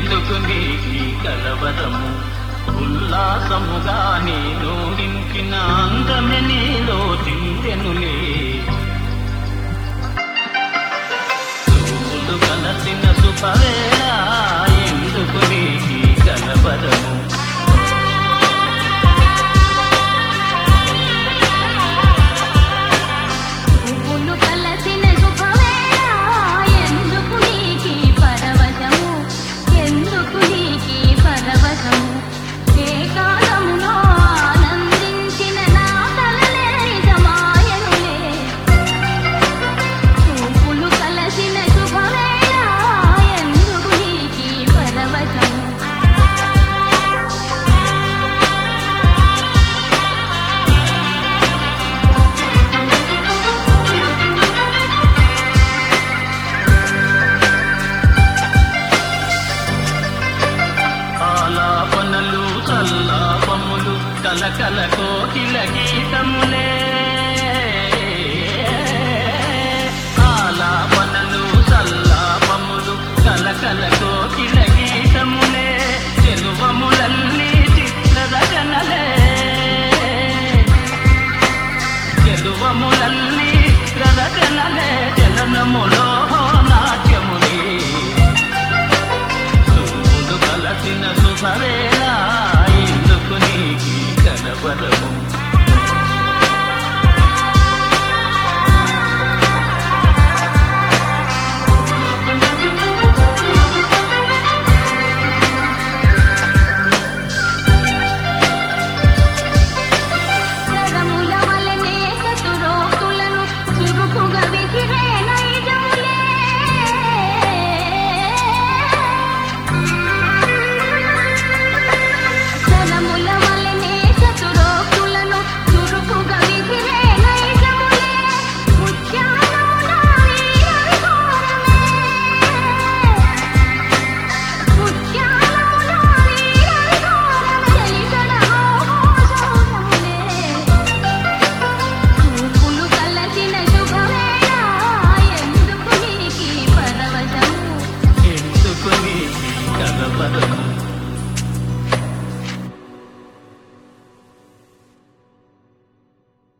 ఎందుకు నీకి కలవరము ఉల్లాసముగా నేను నింపిన అందమే నీలో తిందెనులే చూపులు కలసిన శుభవేళ ఎందుకు నీకి కలవరము పువ్వులు కలసిన శుభవేళ ఎందుకు నీకి పరవశము ఎందుకు నీకి పరవశము ఏ కాలములో ఆనందించిన నా తలలే నిజమాయనులే పువ్వులు కలసిన శుభవేళ ఎందుకు నీకి పరవశము ఆలాపనలు సల్లాపములు కలకల కోకిల గీతములే ఆలాపనలు సల్లాపములు కలకల కోకిల గీతములే చెలువములల్లి చిత్రరచనలే చెలువములల్లి చిత్రరచనలే చలనములో